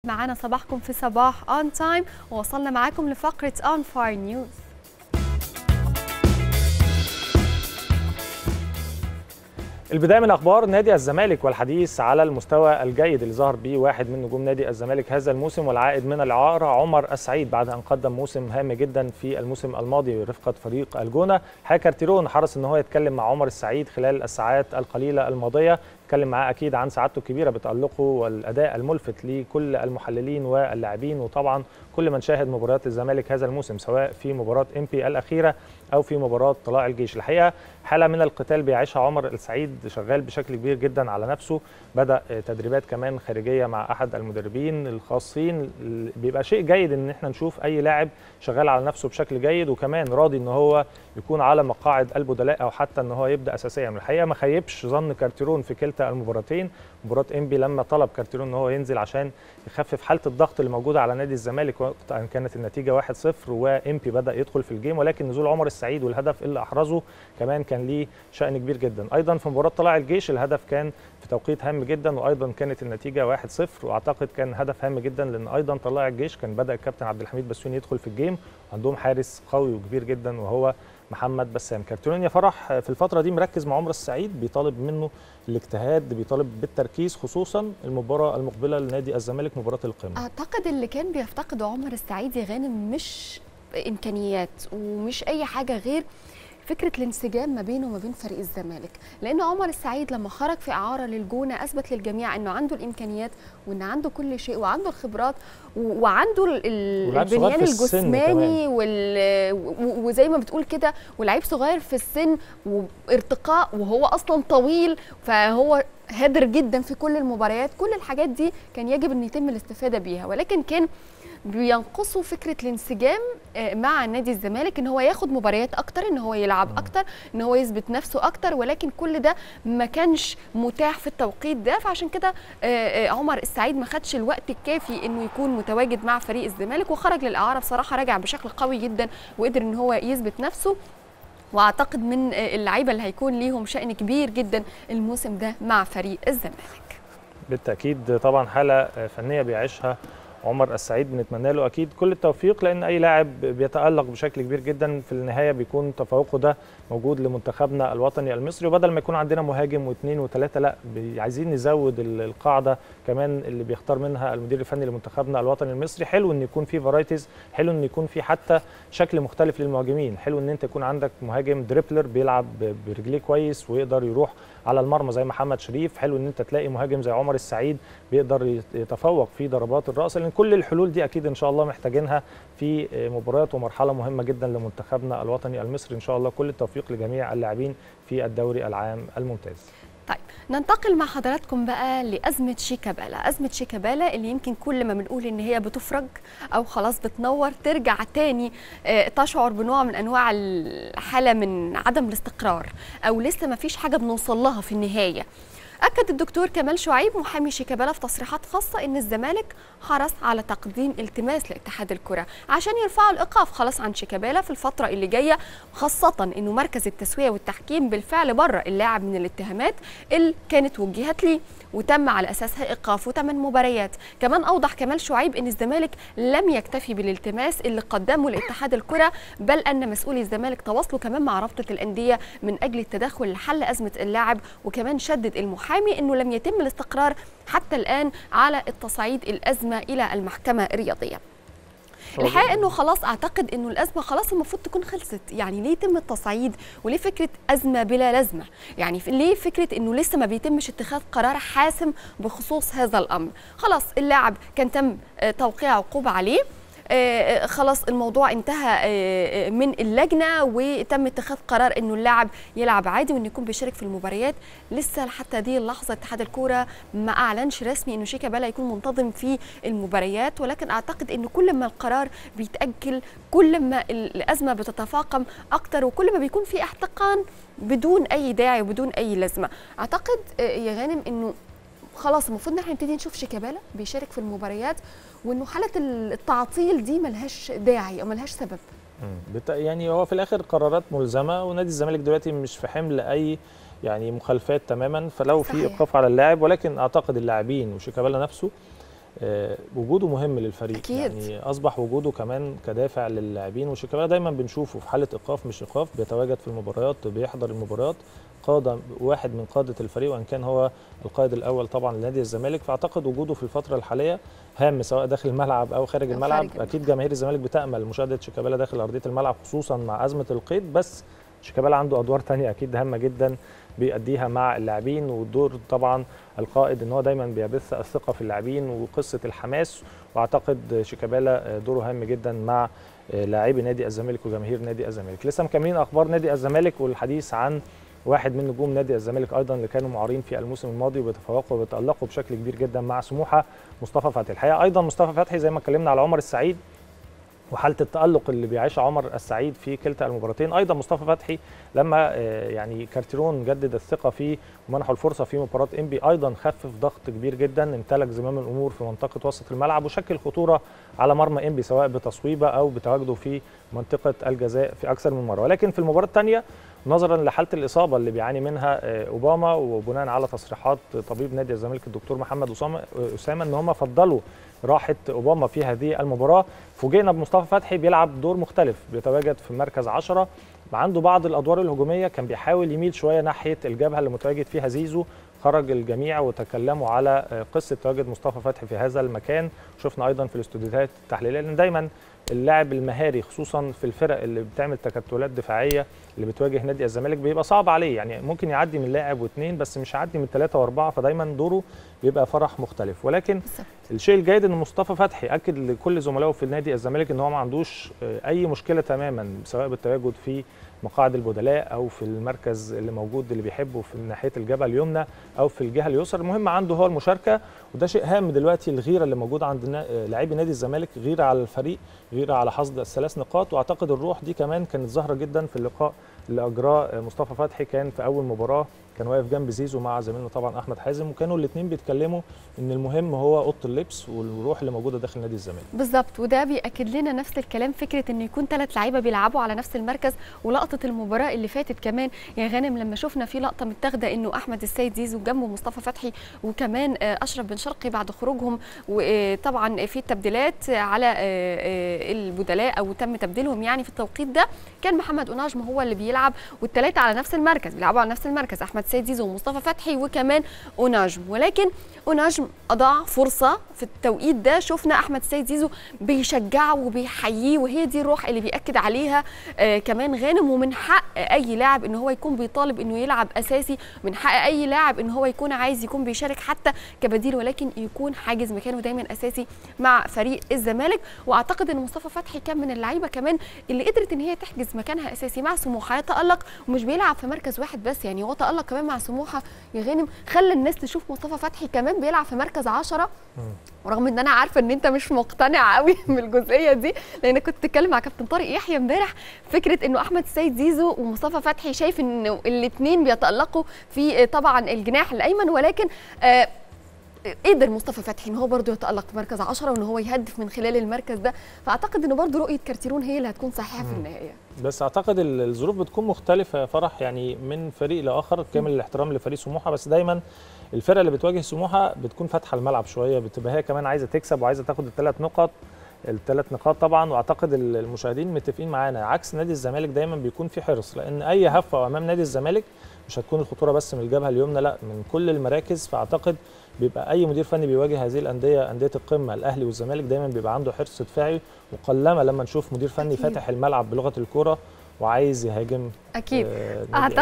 معانا صباحكم في صباح اون تايم ووصلنا معاكم لفقره اون فاير نيوز البدايه من اخبار نادي الزمالك والحديث على المستوى الجيد اللي ظهر به واحد من نجوم نادي الزمالك هذا الموسم والعائد من الاعاره عمر السعيد بعد ان قدم موسم هام جدا في الموسم الماضي رفقه فريق الجونه حكى كارتيرون حرص ان هو يتكلم مع عمر السعيد خلال الساعات القليله الماضيه اتكلم معاه اكيد عن سعادته الكبيره بتالقه والاداء الملفت لكل المحللين واللاعبين وطبعا كل من شاهد مباريات الزمالك هذا الموسم سواء في مباراه ام بي الاخيره او في مباراه طلائع الجيش الحقيقه حاله من القتال بيعيشها عمر السعيد شغال بشكل كبير جدا على نفسه بدا تدريبات كمان خارجيه مع احد المدربين الخاصين بيبقى شيء جيد ان احنا نشوف اي لاعب شغال على نفسه بشكل جيد وكمان راضي ان هو يكون على مقاعد البدلاء او حتى ان هو يبدا اساسيا الحقيقه ما خيبش ظن كارتيرون في كلتا المباراتين مباراه انبي لما طلب كارتيرون ان هو ينزل عشان يخفف حاله الضغط اللي موجوده على نادي الزمالك وقت ان كانت النتيجه 1-0 وانبي بدا يدخل في الجيم ولكن نزول عمر السعيد والهدف اللي احرزه كمان كان ليه شان كبير جدا ايضا في مباراه طلائع الجيش الهدف كان في توقيت هام جدا وايضا كانت النتيجه 1-0 واعتقد كان هدف هام جدا لان ايضا طلائع الجيش كان بدا الكابتن عبد الحميد بسيوني يدخل في الجيم وعندهم حارس قوي وكبير جدا وهو محمد بسام كارتيرون يا فرح في الفتره دي مركز مع عمر السعيد بيطالب منه الاجتهاد بيطالب بالتركيز خصوصا المباراه المقبله لنادي الزمالك مباراه القمه اعتقد اللي كان بيفتقده عمر السعيد يا غانم مش امكانيات ومش اي حاجه غير فكره الانسجام ما بينه وما بين فريق الزمالك لان عمر السعيد لما خرج في اعاره للجونه اثبت للجميع انه عنده الامكانيات وان عنده كل شيء وعنده الخبرات وعنده البنيان الجسماني وزي ما بتقول كده ولعيب صغير في السن وارتقاء وهو اصلا طويل فهو هادر جدا في كل المباريات كل الحاجات دي كان يجب ان يتم الاستفاده بيها ولكن كان بينقصوا فكره الانسجام مع نادي الزمالك ان هو ياخد مباريات اكتر ان هو يلعب اكتر ان هو يثبت نفسه اكتر ولكن كل ده ما كانش متاح في التوقيت ده فعشان كده عمر السعيد ما خدش الوقت الكافي انه يكون متواجد مع فريق الزمالك وخرج للاعاره بصراحه رجع بشكل قوي جدا وقدر ان هو يثبت نفسه واعتقد من اللعيبه اللي هيكون ليهم شان كبير جدا الموسم ده مع فريق الزمالك بالتاكيد طبعا حاله فنيه بيعيشها عمر السعيد بنتمنى له اكيد كل التوفيق لان اي لاعب بيتالق بشكل كبير جدا في النهايه بيكون تفوقه ده موجود لمنتخبنا الوطني المصري وبدل ما يكون عندنا مهاجم واثنين وثلاثه لا عايزين نزود القاعده كمان اللي بيختار منها المدير الفني لمنتخبنا الوطني المصري حلو ان يكون في فرايتيز حلو ان يكون في حتى شكل مختلف للمهاجمين حلو ان انت يكون عندك مهاجم دريبلر بيلعب برجليه كويس ويقدر يروح على المرمى زي محمد شريف حلو ان انت تلاقي مهاجم زي عمر السعيد بيقدر يتفوق في ضربات الراس لان كل الحلول دي اكيد ان شاء الله محتاجينها في مباريات ومرحله مهمه جدا لمنتخبنا الوطني المصري ان شاء الله كل التوفيق لجميع اللاعبين في الدوري العام الممتاز طيب ننتقل مع حضراتكم بقى لأزمة شيكابالا أزمة شيكابالا اللي يمكن كل ما بنقول إن هي بتفرج أو خلاص بتنور ترجع تاني تشعر بنوع من أنواع الحالة من عدم الاستقرار أو لسه ما فيش حاجة بنوصل لها في النهاية أكد الدكتور كمال شعيب محامي شيكابالا في تصريحات خاصة إن الزمالك حرص على تقديم التماس لاتحاد الكرة عشان يرفعوا الإيقاف خلاص عن شيكابالا في الفترة اللي جاية خاصة إنه مركز التسوية والتحكيم بالفعل بره اللاعب من الاتهامات اللي كانت وجهت ليه وتم على اساسها ايقافه 8 مباريات كمان اوضح كمال شعيب ان الزمالك لم يكتفي بالالتماس اللي قدمه لاتحاد الكره بل ان مسؤولي الزمالك تواصلوا كمان مع رابطه الانديه من اجل التدخل لحل ازمه اللاعب وكمان شدد المحامي انه لم يتم الاستقرار حتى الان على التصعيد الازمه الى المحكمه الرياضيه الحقيقه انه خلاص اعتقد انه الازمه خلاص المفروض تكون خلصت يعني ليه يتم التصعيد وليه فكره ازمه بلا لازمه يعني ليه فكره انه لسه ما بيتمش اتخاذ قرار حاسم بخصوص هذا الامر خلاص اللاعب كان تم توقيع عقوبه عليه آه خلاص الموضوع انتهى آه من اللجنه وتم اتخاذ قرار انه اللاعب يلعب عادي وانه يكون بيشارك في المباريات لسه لحتى هذه اللحظه اتحاد الكوره ما اعلنش رسمي انه شيكابالا يكون منتظم في المباريات ولكن اعتقد انه كل ما القرار بيتاجل كل ما الازمه بتتفاقم اكتر وكل ما بيكون في احتقان بدون اي داعي وبدون اي لازمه اعتقد آه يا غانم انه خلاص المفروض ان احنا نبتدي نشوف شيكابالا بيشارك في المباريات وانه حاله التعطيل دي ملهاش داعي او ملهاش سبب يعني هو في الاخر قرارات ملزمه ونادي الزمالك دلوقتي مش في حمل اي يعني مخالفات تماما فلو في ايقاف على اللاعب ولكن اعتقد اللاعبين وشيكابالا نفسه آه، وجوده مهم للفريق أكيد. يعني اصبح وجوده كمان كدافع للاعبين وشيكابالا دايما بنشوفه في حاله ايقاف مش ايقاف بيتواجد في المباريات بيحضر المباريات قاده واحد من قاده الفريق وان كان هو القائد الاول طبعا لنادي الزمالك فاعتقد وجوده في الفتره الحاليه هام سواء داخل الملعب او خارج أو الملعب خارج الملعب. اكيد جماهير الزمالك بتامل مشاهده شيكابالا داخل ارضيه الملعب خصوصا مع ازمه القيد بس شيكابالا عنده ادوار تانية اكيد هامه جدا بيأديها مع اللاعبين والدور طبعا القائد ان هو دايما بيبث الثقه في اللاعبين وقصه الحماس واعتقد شيكابالا دوره هام جدا مع لاعبي نادي الزمالك وجماهير نادي الزمالك لسه مكملين اخبار نادي الزمالك والحديث عن واحد من نجوم نادي الزمالك ايضا اللي كانوا معارين في الموسم الماضي وبيتفوقوا وبيتالقوا بشكل كبير جدا مع سموحه مصطفى فتحي الحقيقه ايضا مصطفى فتحي زي ما اتكلمنا على عمر السعيد وحاله التالق اللي بيعيشها عمر السعيد في كلتا المباراتين ايضا مصطفى فتحي لما آه، يعني كارتيرون جدد الثقه فيه ومنحه الفرصه في مباراه انبي ايضا خفف ضغط كبير جدا امتلك زمام الامور في منطقه وسط الملعب وشكل خطوره على مرمى انبي سواء بتصويبه او بتواجده في منطقه الجزاء في اكثر من مره ولكن في المباراه الثانيه نظرا لحاله الاصابه اللي بيعاني منها آه، اوباما وبناء على تصريحات طبيب نادي الزمالك الدكتور محمد اسامه آه، اسامه ان هم فضلوا راحه اوباما في هذه المباراه فوجئنا بمصطفى فتحي بيلعب دور مختلف بيتواجد في مركز 10 عنده بعض الادوار الهجوميه كان بيحاول يميل شويه ناحيه الجبهه اللي متواجد فيها زيزو خرج الجميع وتكلموا على آه، قصه تواجد مصطفى فتحي في هذا المكان شفنا ايضا في الاستوديوهات التحليليه لان دايما اللاعب المهاري خصوصا في الفرق اللي بتعمل تكتلات دفاعيه اللي بتواجه نادي الزمالك بيبقى صعب عليه يعني ممكن يعدي من لاعب واثنين بس مش هيعدي من ثلاثه واربعه فدايما دوره بيبقى فرح مختلف ولكن بالظبط. الشيء الجيد ان مصطفى فتحي اكد لكل زملائه في نادي الزمالك ان هو ما عندوش آه، اي مشكله تماما سواء بالتواجد في مقاعد البدلاء او في المركز اللي موجود اللي بيحبه في ناحيه الجبهه اليمنى او في الجهه اليسرى المهم عنده هو المشاركه وده شيء هام دلوقتي الغيره اللي موجوده عند نا- آه، لاعبي نادي الزمالك غيره على الفريق غيره على حصد الثلاث نقاط واعتقد الروح دي كمان كانت ظاهره جدا في اللقاء اللي اجراه آه، مصطفى فتحي كان في اول مباراه كان واقف جنب زيزو مع زميلنا طبعا احمد حازم وكانوا الاثنين بيتكلموا ان المهم هو اوضه اللبس والروح اللي موجوده داخل نادي الزمالك بالظبط وده بياكد لنا نفس الكلام فكره ان يكون ثلاث لعيبه بيلعبوا على نفس المركز ولقطه المباراه اللي فاتت كمان يا غانم لما شفنا في لقطه متاخده انه احمد السيد زيزو جنبه مصطفى فتحي وكمان آه، اشرف بن شرقي بعد خروجهم وطبعا في التبديلات على آه، آه، البدلاء او تم تبديلهم يعني في التوقيت ده كان محمد اوناجم هو اللي بيلعب والثلاثه على نفس المركز بيلعبوا على نفس المركز احمد سيد زيزو ومصطفى فتحي وكمان اوناجم ولكن اوناجم اضاع فرصه في التوقيت ده شفنا احمد سيد زيزو بيشجعه وبيحييه وهي دي الروح اللي بياكد عليها آه كمان غانم ومن حق اي لاعب ان هو يكون بيطالب انه يلعب اساسي من حق اي لاعب ان هو يكون عايز يكون بيشارك حتى كبديل ولكن يكون حاجز مكانه دايما اساسي مع فريق الزمالك واعتقد ان مصطفى فتحي كان من اللعيبه كمان اللي قدرت ان هي تحجز مكانها اساسي مع سموحه يتالق ومش بيلعب في مركز واحد بس يعني هو تالق كمان مع سموحه يا غانم خلى الناس تشوف مصطفى فتحي كمان بيلعب في مركز 10 ورغم ان انا عارفه ان انت مش مقتنع قوي بالجزئيه دي لان كنت بتتكلم مع كابتن طارق يحيى امبارح فكره انه احمد السيد زيزو ومصطفى فتحي شايف انه الاثنين بيتالقوا في طبعا الجناح الايمن ولكن آه قدر مصطفى فتحي ان هو برضه يتالق في مركز 10 وان هو يهدف من خلال المركز ده فاعتقد ان برضه رؤيه كارتيرون هي اللي هتكون صحيحه في النهايه بس اعتقد ال- الظروف بتكون مختلفه يا فرح يعني من فريق لاخر كامل الاحترام لفريق سموحه بس دايما الفرقه اللي بتواجه سموحه بتكون فاتحه الملعب شويه بتبقى هي كمان عايزه تكسب وعايزه تاخد الثلاث نقط الثلاث نقاط طبعا واعتقد ال- المشاهدين متفقين معانا عكس نادي الزمالك دايما بيكون في حرص لان اي هفه امام نادي الزمالك مش هتكون الخطوره بس من الجبهه اليمنى لا من كل المراكز فاعتقد بيبقى اي مدير فني بيواجه هذه الانديه انديه القمه الاهلي والزمالك دايما بيبقى عنده حرص دفاعي وقلما لما نشوف مدير فني أكيد. فاتح الملعب بلغه الكوره وعايز يهاجم اكيد آه، نادي اعتقد